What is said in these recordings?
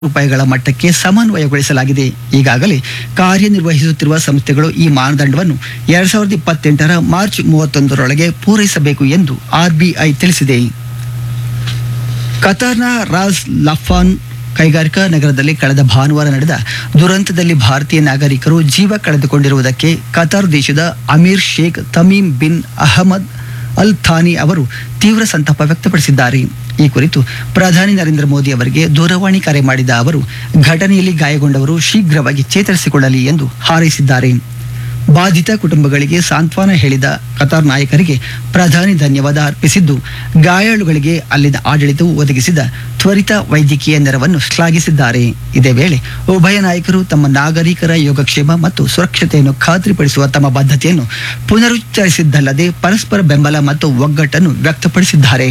ರೂಪಾಯಿಗಳ ಮಟ್ಟಕ್ಕೆ ಸಮನ್ವಯಗೊಳಿಸಲಾಗಿದೆ ಈಗಾಗಲೇ ಕಾರ್ಯನಿರ್ವಹಿಸುತ್ತಿರುವ ಸಂಸ್ಥೆಗಳು ಈ ಮಾನದಂಡವನ್ನು ಎರಡ್ ಸಾವಿರದ ಇಪ್ಪತ್ತೆಂಟರ ಮಾರ್ಚ್ ಮೂವತ್ತೊಂದರೊಳಗೆ ಪೂರೈಸಬೇಕು ಎಂದು ಆರ್ಬಿಐ ತಿಳಿಸಿದೆ ಕತಾರ್ನ ರಾಸ್ ಲಫಾನ್ ಕೈಗಾರಿಕಾ ನಗರದಲ್ಲಿ ಕಳೆದ ಭಾನುವಾರ ನಡೆದ ದುರಂತದಲ್ಲಿ ಭಾರತೀಯ ನಾಗರಿಕರು ಜೀವ ಕಳೆದುಕೊಂಡಿರುವುದಕ್ಕೆ ಕತಾರ್ ದೇಶದ ಅಮೀರ್ Sheikh Tamim bin Ahmad Al Thani ಅವರು ತೀವ್ರ ಸಂತಾಪ ವ್ಯಕ್ತಪಡಿಸಿದ್ದಾರೆ ಈ ಕುರಿತು ಪ್ರಧಾನಿ ನರೇಂದ್ರ ಮೋದಿ ಅವರಿಗೆ ದೂರವಾಣಿ ಕರೆ ಮಾಡಿದ ಅವರು ಘಟನೆಯಲ್ಲಿ ಗಾಯಗೊಂಡವರು ಶೀಘ್ರವಾಗಿ ಚೇತರಿಸಿಕೊಳ್ಳಲಿ ಎಂದು ಹಾರೈಸಿದ್ದಾರೆ ಬಾಧಿತ ಕುಟುಂಬಗಳಿಗೆ ಸಾಂತ್ವನ ಹೇಳಿದ ಕತಾರ್ ನಾಯಕರಿಗೆ ಪ್ರಧಾನಿ ಧನ್ಯವಾದ ಅರ್ಪಿಸಿದ್ದು ಗಾಯಾಳುಗಳಿಗೆ ಅಲ್ಲಿನ ಆಡಳಿತವು ಒದಗಿಸಿದ ತ್ವರಿತ ವೈದ್ಯಕೀಯ ನೆರವನ್ನು ಶ್ಲಾಘಿಸಿದ್ದಾರೆ ಇದೇ ವೇಳೆ ಉಭಯ ನಾಯಕರು ತಮ್ಮ ನಾಗರಿಕರ ಯೋಗಕ್ಷೇಮ ಮತ್ತು ಸುರಕ್ಷತೆಯನ್ನು ಖಾತ್ರಿಪಡಿಸುವ ತಮ್ಮ ಬದ್ಧತೆಯನ್ನು ಪುನರುಚ್ಚರಿಸಿದ್ದಲ್ಲದೆ ಪರಸ್ಪರ ಬೆಂಬಲ ಮತ್ತು ಒಗ್ಗಟ್ಟನ್ನು ವ್ಯಕ್ತಪಡಿಸಿದ್ದಾರೆ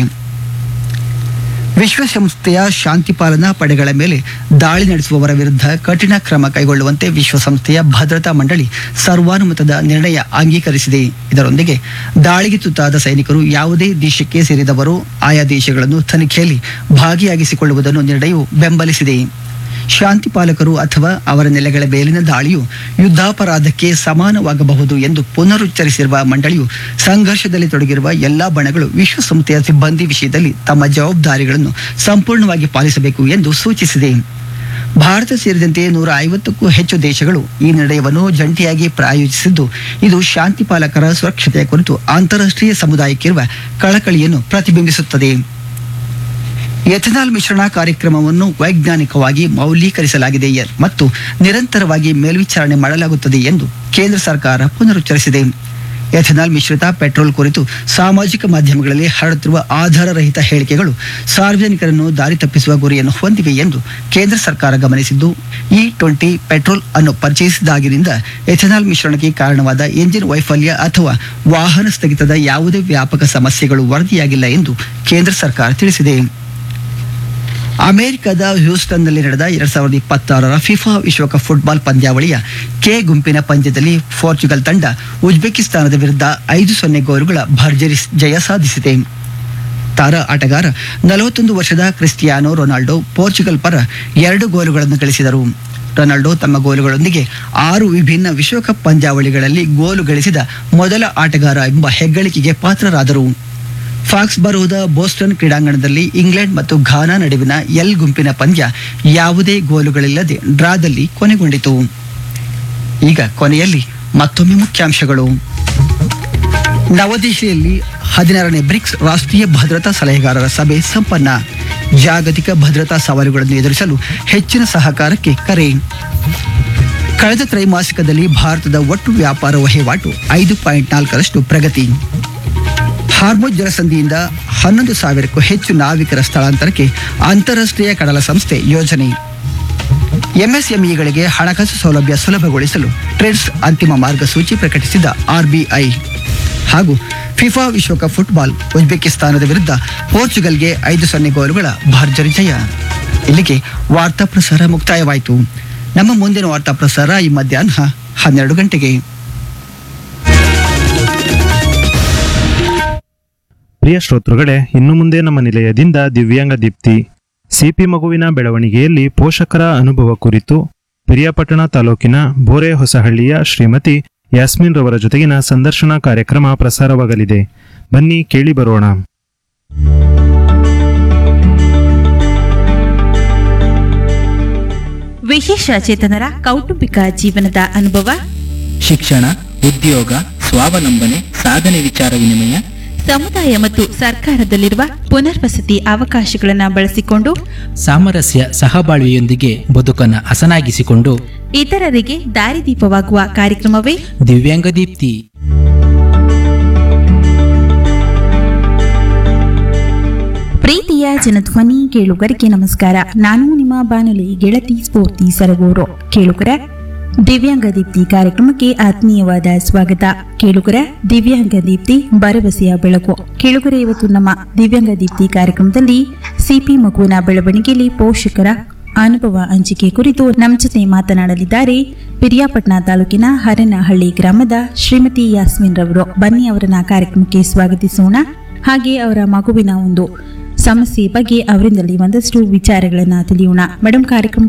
ವಿಶ್ವಸಂಸ್ಥೆಯ ಶಾಂತಿ ಪಾಲನಾ ಪಡೆಗಳ ಮೇಲೆ ದಾಳಿ ನಡೆಸುವವರ ವಿರುದ್ಧ ಕಠಿಣ ಕ್ರಮ ಕೈಗೊಳ್ಳುವಂತೆ ವಿಶ್ವಸಂಸ್ಥೆಯ ಭದ್ರತಾ ಮಂಡಳಿ ಸರ್ವಾನುಮತದ ನಿರ್ಣಯ ಅಂಗೀಕರಿಸಿದೆ ಇದರೊಂದಿಗೆ ದಾಳಿಗೆ ತುತ್ತಾದ ಸೈನಿಕರು ಯಾವುದೇ ದೇಶಕ್ಕೆ ಸೇರಿದವರು ಆಯಾ ದೇಶಗಳನ್ನು ತನಿಖೆಯಲ್ಲಿ ಭಾಗಿಯಾಗಿಸಿಕೊಳ್ಳುವುದನ್ನು ನಿರ್ಣಯವು ಬೆಂಬಲಿಸಿದೆ ಶಾಂತಿ ಪಾಲಕರು ಅಥವಾ ಅವರ ನೆಲೆಗಳ ಮೇಲಿನ ದಾಳಿಯು ಯುದ್ಧಾಪರಾಧಕ್ಕೆ ಸಮಾನವಾಗಬಹುದು ಎಂದು ಪುನರುಚ್ಚರಿಸಿರುವ ಮಂಡಳಿಯು ಸಂಘರ್ಷದಲ್ಲಿ ತೊಡಗಿರುವ ಎಲ್ಲಾ ಬಣಗಳು ವಿಶ್ವಸಂಸ್ಥೆಯ ಸಿಬ್ಬಂದಿ ವಿಷಯದಲ್ಲಿ ತಮ್ಮ ಜವಾಬ್ದಾರಿಗಳನ್ನು ಸಂಪೂರ್ಣವಾಗಿ ಪಾಲಿಸಬೇಕು ಎಂದು ಸೂಚಿಸಿದೆ ಭಾರತ ಸೇರಿದಂತೆ ನೂರ ಐವತ್ತಕ್ಕೂ ಹೆಚ್ಚು ದೇಶಗಳು ಈ ನಿರ್ಣಯವನ್ನು ಜಂಟಿಯಾಗಿ ಪ್ರಾಯೋಜಿಸಿದ್ದು ಇದು ಶಾಂತಿ ಪಾಲಕರ ಸುರಕ್ಷತೆಯ ಕುರಿತು ಅಂತಾರಾಷ್ಟ್ರೀಯ ಸಮುದಾಯಕ್ಕಿರುವ ಕಳಕಳಿಯನ್ನು ಪ್ರತಿಬಿಂಬಿಸುತ್ತದೆ ಎಥೆನಾಲ್ ಮಿಶ್ರಣ ಕಾರ್ಯಕ್ರಮವನ್ನು ವೈಜ್ಞಾನಿಕವಾಗಿ ಮೌಲ್ಯೀಕರಿಸಲಾಗಿದೆ ಎ- ಮತ್ತು ನಿರಂತರವಾಗಿ ಮೇಲ್ವಿಚಾರಣೆ ಮಾಡಲಾಗುತ್ತದೆ ಎಂದು ಕೇಂದ್ರ ಸರ್ಕಾರ ಪುನರುಚ್ಚರಿಸಿದೆ ಎಥೆನಾಲ್ ಮಿಶ್ರಿತ ಪೆಟ್ರೋಲ್ ಕುರಿತು ಸಾಮಾಜಿಕ ಮಾಧ್ಯಮಗಳಲ್ಲಿ ಹರಡುತ್ತಿರುವ ಆಧಾರರಹಿತ ಹೇಳಿಕೆಗಳು ಸಾರ್ವಜನಿಕರನ್ನು ದಾರಿ ತಪ್ಪಿಸುವ ಗುರಿಯನ್ನು ಹೊಂದಿವೆ ಎಂದು ಕೇಂದ್ರ ಸರ್ಕಾರ ಗಮನಿಸಿದ್ದು ಇ ಟ್ವೆಂಟಿ ಪೆಟ್ರೋಲ್ ಅನ್ನು ಪರಿಚಯಿಸಿದಾಗಿನಿಂದ ಎಥೆನಾಲ್ ಮಿಶ್ರಣಕ್ಕೆ ಕಾರಣವಾದ ಎಂಜಿನ್ ವೈಫಲ್ಯ ಅಥವಾ ವಾಹನ ಸ್ಥಗಿತದ ಯಾವುದೇ ವ್ಯಾಪಕ ಸಮಸ್ಯೆಗಳು ವರದಿಯಾಗಿಲ್ಲ ಎಂದು ಕೇಂದ್ರ ಸರ್ಕಾರ ತಿಳಿಸಿದೆ ಅಮೆರಿಕದ ಹ್ಯೂಸ್ಟನ್ನಲ್ಲಿ ನಡೆದ ಎರಡ್ ಸಾವಿರದ ಇಪ್ಪತ್ತಾರರ ಫಿಫಾ ವಿಶ್ವಕಪ್ ಫುಟ್ಬಾಲ್ ಪಂದ್ಯಾವಳಿಯ ಕೆ ಗುಂಪಿನ ಪಂದ್ಯದಲ್ಲಿ ಪೋರ್ಚುಗಲ್ ತಂಡ ಉಜ್ಬೇಕಿಸ್ತಾನದ ವಿರುದ್ಧ ಐದು ಸೊನ್ನೆ ಗೋಲುಗಳ ಭರ್ಜರಿ ಜಯ ಸಾಧಿಸಿದೆ ತಾರಾ ಆಟಗಾರ ನಲವತ್ತೊಂದು ವರ್ಷದ ಕ್ರಿಸ್ಟಿಯಾನೋ ರೊನಾಲ್ಡೋ ಪೋರ್ಚುಗಲ್ ಪರ ಎರಡು ಗೋಲುಗಳನ್ನು ಗಳಿಸಿದರು ರೊನಾಲ್ಡೋ ತಮ್ಮ ಗೋಲುಗಳೊಂದಿಗೆ ಆರು ವಿಭಿನ್ನ ವಿಶ್ವಕಪ್ ಪಂದ್ಯಾವಳಿಗಳಲ್ಲಿ ಗೋಲು ಗಳಿಸಿದ ಮೊದಲ ಆಟಗಾರ ಎಂಬ ಹೆಗ್ಗಳಿಕೆಗೆ ಪಾತ್ರರಾದರು ಫಾಕ್ಸ್ ಬರೋದ ಬೋಸ್ಟನ್ ಕ್ರೀಡಾಂಗಣದಲ್ಲಿ ಇಂಗ್ಲೆಂಡ್ ಮತ್ತು ಘಾನಾ ನಡುವಿನ ಎಲ್ ಗುಂಪಿನ ಪಂದ್ಯ ಯಾವುದೇ ಗೋಲುಗಳಿಲ್ಲದೆ ಡ್ರಾದಲ್ಲಿ ಕೊನೆಗೊಂಡಿತು ಈಗ ಕೊನೆಯಲ್ಲಿ ಮತ್ತೊಮ್ಮೆ ಮುಖ್ಯಾಂಶಗಳು ನವದೆಹಲಿಯಲ್ಲಿ ಹದಿನಾರನೇ ಬ್ರಿಕ್ಸ್ ರಾಷ್ಟ್ರೀಯ ಭದ್ರತಾ ಸಲಹೆಗಾರರ ಸಭೆ ಸಂಪನ್ನ ಜಾಗತಿಕ ಭದ್ರತಾ ಸವಾಲುಗಳನ್ನು ಎದುರಿಸಲು ಹೆಚ್ಚಿನ ಸಹಕಾರಕ್ಕೆ ಕರೆ ಕಳೆದ ತ್ರೈಮಾಸಿಕದಲ್ಲಿ ಭಾರತದ ಒಟ್ಟು ವ್ಯಾಪಾರ ವಹಿವಾಟು ಐದು ಪಾಯಿಂಟ್ ನಾಲ್ಕರಷ್ಟು ಪ್ರಗತಿ ಹಾರ್ಮೋಜ್ ಜಲಸಂಧಿಯಿಂದ ಹನ್ನೊಂದು ಸಾವಿರಕ್ಕೂ ಹೆಚ್ಚು ನಾವಿಕರ ಸ್ಥಳಾಂತರಕ್ಕೆ ಅಂತಾರಾಷ್ಟ್ರೀಯ ಕಡಲ ಸಂಸ್ಥೆ ಯೋಜನೆ ಎಂಎಸ್ಎಂಇಗಳಿಗೆ ಹಣಕಾಸು ಸೌಲಭ್ಯ ಸುಲಭಗೊಳಿಸಲು ಟ್ರೆಡ್ಸ್ ಅಂತಿಮ ಮಾರ್ಗಸೂಚಿ ಪ್ರಕಟಿಸಿದ ಆರ್ಬಿಐ ಹಾಗೂ ಫಿಫಾ ವಿಶ್ವಕಪ್ ಫುಟ್ಬಾಲ್ ಉಜ್ಬೇಕಿಸ್ತಾನದ ವಿರುದ್ಧ ಪೋರ್ಚುಗಲ್ಗೆ ಐದು ಸೊನ್ನೆ ಗೋಲುಗಳ ಭರ್ಜರಿ ಜಯ ಇಲ್ಲಿಗೆ ವಾರ್ತಾ ಪ್ರಸಾರ ಮುಕ್ತಾಯವಾಯಿತು ನಮ್ಮ ಮುಂದಿನ ವಾರ್ತಾ ಪ್ರಸಾರ ಈ ಮಧ್ಯಾಹ್ನ ಹನ್ನೆರಡು ಗಂಟೆಗೆ ಪ್ರಿಯ ಶ್ರೋತೃಗಳೇ ಇನ್ನು ಮುಂದೆ ನಮ್ಮ ನಿಲಯದಿಂದ ದಿವ್ಯಾಂಗ ದೀಪ್ತಿ ಸಿಪಿ ಮಗುವಿನ ಬೆಳವಣಿಗೆಯಲ್ಲಿ ಪೋಷಕರ ಅನುಭವ ಕುರಿತು ಪಿರಿಯಾಪಟ್ಟಣ ತಾಲೂಕಿನ ಬೋರೆ ಹೊಸಹಳ್ಳಿಯ ಶ್ರೀಮತಿ ಯಾಸ್ಮಿನ್ ರವರ ಜೊತೆಗಿನ ಸಂದರ್ಶನ ಕಾರ್ಯಕ್ರಮ ಪ್ರಸಾರವಾಗಲಿದೆ ಬನ್ನಿ ಕೇಳಿ ಬರೋಣ ವಿಶೇಷ ಚೇತನರ ಕೌಟುಂಬಿಕ ಜೀವನದ ಅನುಭವ ಶಿಕ್ಷಣ ಉದ್ಯೋಗ ಸ್ವಾವಲಂಬನೆ ಸಾಧನೆ ವಿಚಾರ ವಿನಿಮಯ ಸಮುದಾಯ ಮತ್ತು ಸರ್ಕಾರದಲ್ಲಿರುವ ಪುನರ್ವಸತಿ ಅವಕಾಶಗಳನ್ನು ಬಳಸಿಕೊಂಡು ಸಾಮರಸ್ಯ ಸಹಬಾಳ್ವೆಯೊಂದಿಗೆ ಬದುಕನ್ನು ಹಸನಾಗಿಸಿಕೊಂಡು ಇತರರಿಗೆ ದಾರಿದೀಪವಾಗುವ ಕಾರ್ಯಕ್ರಮವೇ ದಿವ್ಯಾಂಗ ದೀಪ್ತಿ ಪ್ರೀತಿಯ ಜನಧ್ವನಿ ಕೇಳುಗರಿಗೆ ನಮಸ್ಕಾರ ನಾನು ನಿಮ್ಮ ಬಾನುಲಿ ಗೆಳತಿ ಸ್ಫೂರ್ತಿ ಸರಗೂರು ಕೇಳುಗರ ದಿವ್ಯಾಂಗ ದೀಪ್ತಿ ಕಾರ್ಯಕ್ರಮಕ್ಕೆ ಆತ್ಮೀಯವಾದ ಸ್ವಾಗತ ಕೇಳುಗರ ದಿವ್ಯಾಂಗ ದೀಪ್ತಿ ಭರವಸೆಯ ಬೆಳಕು ಕೇಳುಗರ ಇವತ್ತು ನಮ್ಮ ದಿವ್ಯಾಂಗ ದೀಪ್ತಿ ಕಾರ್ಯಕ್ರಮದಲ್ಲಿ ಸಿಪಿ ಮಗುವಿನ ಬೆಳವಣಿಗೆಯಲ್ಲಿ ಪೋಷಕರ ಅನುಭವ ಹಂಚಿಕೆ ಕುರಿತು ನಮ್ಮ ಜೊತೆ ಮಾತನಾಡಲಿದ್ದಾರೆ ಪಿರಿಯಾಪಟ್ಟಣ ತಾಲೂಕಿನ ಹರನಹಳ್ಳಿ ಗ್ರಾಮದ ಶ್ರೀಮತಿ ಯಾಸ್ಮಿನ್ ರವರು ಬನ್ನಿ ಅವರನ್ನ ಕಾರ್ಯಕ್ರಮಕ್ಕೆ ಸ್ವಾಗತಿಸೋಣ ಹಾಗೆ ಅವರ ಮಗುವಿನ ಒಂದು ಸಮಸ್ಯೆ ಬಗ್ಗೆ ಅವರಿಂದಲೇ ಒಂದಷ್ಟು ವಿಚಾರಗಳನ್ನ ತಿಳಿಯೋಣ ಮೇಡಮ್ ಕಾರ್ಯಕ್ರಮ